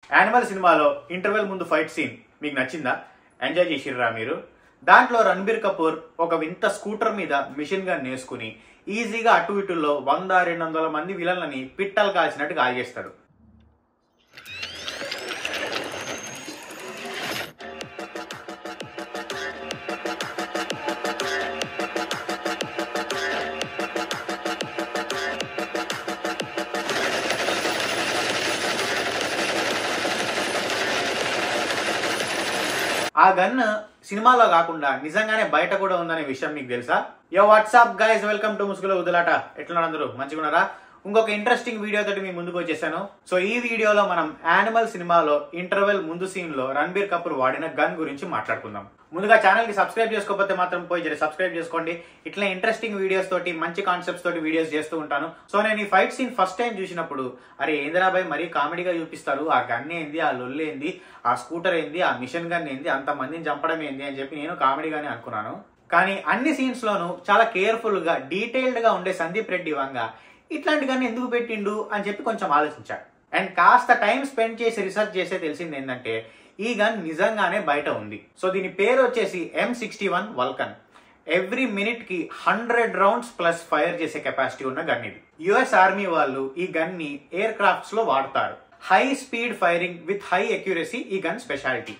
animal సినిమాలో interval ముందు fight scene మీకు నచ్చిందా ఎంజాయ్ చేసిర్రా మీరు దాంట్లో రణబీర్ కపూర్ ఒక వింత స్కూటర్ మీద మిషన్ గన్ నేసుకుని ఈజీగా అటు ఇటుల్లో వంద రెండు వందల మంది విలన్లని పిట్టలు కాల్చినట్టు కాల్చేస్తాడు ఆ గన్ సినిమాలో కాకుండా నిజంగానే బయట కూడా ఉందనే విషయం మీకు తెలుసా యో వాట్సాప్ గైస్ వెల్కమ్ టు ముసుగులో వదిలాట ఎట్లున్నారు అందరూ మంచిగున్నారా ఇంకొక ఇంట్రెస్టింగ్ వీడియో తోటి మీ ముందుకు వచ్చేసాను సో ఈ వీడియోలో మనం యానిమల్ సినిమాలో ఇంటర్వెల్ ముందు సీన్ లో రణబీర్ కపూర్ వాడిన గన్ గురించి మాట్లాడుకుందాం ముందుగా ఛానల్ కి సబ్స్క్రైబ్ చేసుకోకపోతే మాత్రం పోయి జర సబ్స్క్రైబ్ చేసుకోండి ఇట్లా ఇంట్రెస్టింగ్ వీడియోస్ తోటి మంచి కాన్సెప్ట్స్ తోటి వీడియోస్ చేస్తూ ఉంటాను సో నేను ఈ ఫైట్ సీన్ ఫస్ట్ టైం చూసినప్పుడు అరే ఏందిరాబాయ్ మరీ కామెడీగా చూపిస్తారు ఆ గన్ ఏంది ఆ లొల్లు ఏంది ఆ స్కూటర్ ఏంది ఆ మిషన్ గన్ ఏంది అంత మందిని చంపడం ఏంది అని చెప్పి నేను కామెడీగానే అనుకున్నాను కానీ అన్ని సీన్స్ లోనూ చాలా కేర్ఫుల్ గా డీటెయిల్డ్ గా ఉండే సందీప్ రెడ్డి వంగ ఇట్లాంటి గన్ ఎందుకు పెట్టిండు అని చెప్పి కొంచెం ఆలోచించాడు అండ్ కాస్త టైం స్పెండ్ చేసి రీసెర్చ్ చేసే తెలిసింది ఏంటంటే ఈ గన్ నిజంగానే బయట ఉంది సో దీని పేరు వచ్చేసి M sixty one Vulcan every minute కి హండ్రెడ్ రౌండ్స్ ప్లస్ ఫైర్ చేసే కెపాసిటీ ఉన్న గన్ ఇది యుఎస్ ఆర్మీ వాళ్ళు ఈ గన్ ని ఎయిర్ క్రాఫ్ట్స్ లో వాడతారు high speed firing with high accuracy ఈ గన్ స్పెషాలిటీ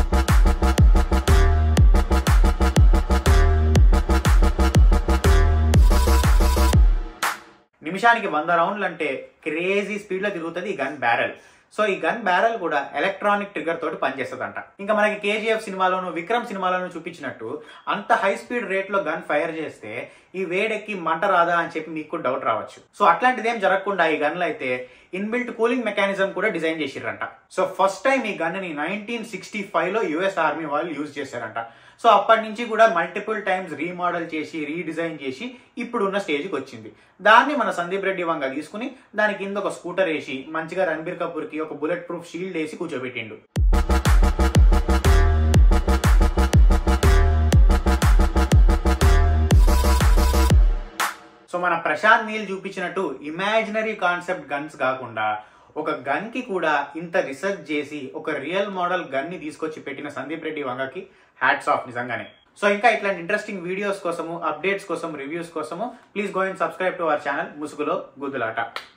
నిమిషానికి వంద రౌండ్లు అంటే క్రేజీ స్పీడ్ లో తిరుగుతుంది ఈ గన్ బ్యారెల్ సో ఈ గన్ బ్యారెల్ కూడా ఎలక్ట్రానిక్ ట్రిగర్ తోటి పనిచేస్తుందంట ఇంకా మనకి కేజీఎఫ్ సినిమాలోను విక్రమ్ సినిమాలోను చూపించినట్టు అంత హై స్పీడ్ రేట్ లో గన్ ఫైర్ చేస్తే ఈ వేడెక్కి మంట రాదా అని చెప్పి మీకు డౌట్ రావచ్చు సో అట్లాంటిది ఏం జరగకుండా ఈ గన్లు అయితే ఇన్బిల్ట్ కూలింగ్ మెకానిజం కూడా డిజైన్ చేసిరంట సో ఫస్ట్ టైం ఈ గన్ ని నైన్టీన్ సిక్స్టీ ఫైవ్ లో యుఎస్ ఆర్మీ వాళ్ళు యూజ్ చేశారంట సో అప్పటి నుంచి కూడా మల్టిపుల్ టైమ్స్ రీమోడల్ చేసి రీడిజైన్ చేసి ఇప్పుడున్న స్టేజ్కి వచ్చింది దాన్ని మన సందీప్ రెడ్డి వంగ తీసుకుని దాని కింద ఒక స్కూటర్ వేసి మంచిగా రణబీర్ కపూర్ కి ఒక బుల్లెట్ ప్రూఫ్ షీల్డ్ వేసి కూర్చోబెట్టిండు సో మన ప్రశాంత్ నీల్ చూపించినట్టు ఇమాజినరీ కాన్సెప్ట్ గన్స్ కాకుండా ఒక గన్ కి కూడా ఇంత రీసెర్చ్ చేసి ఒక రియల్ మోడల్ గన్ ని తీసుకొచ్చి పెట్టిన సందీప్ రెడ్డి వంగకి హ్యాట్స్ ఆఫ్ నిజంగానే సో ఇంకా ఇట్లాంటి ఇంట్రెస్టింగ్ వీడియోస్ కోసము అప్డేట్స్ కోసం రివ్యూస్ కోసము please go and subscribe to our channel ముసుగులో గుద్దులాట